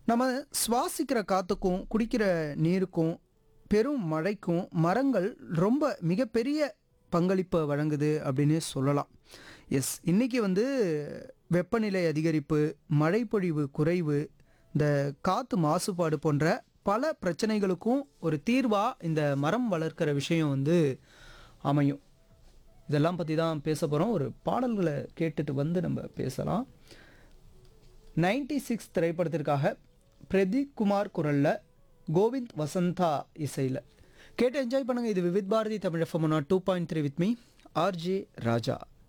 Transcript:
நம்ம சுவாசிக்கிற காற்றுக்கும் குடிக்கிற நீருக்கும் பெரும் மழைக்கும் மரங்கள் ரொம்ப மிகப்பெரிய பங்களிப்பை வழங்குது அப்படின்னு சொல்லலாம் எஸ் இன்னைக்கு வந்து வெப்பநிலை அதிகரிப்பு மழைப்பொழிவு குறைவு இந்த காற்று மாசுபாடு போன்ற பல பிரச்சனைகளுக்கும் ஒரு தீர்வாக இந்த மரம் வளர்க்கிற விஷயம் வந்து அமையும் இதெல்லாம் பற்றி தான் பேச போகிறோம் ஒரு பாடல்களை கேட்டுட்டு வந்து நம்ம பேசலாம் நைன்டி சிக்ஸ் திரைப்படத்திற்காக பிரதீப் குமார் குரலில் கோவிந்த் வசந்தா இசையில் கேட்டு என்ஜாய் பண்ணுங்கள் இது Vividh Bharati Tamil FM two point three with me RJ Raja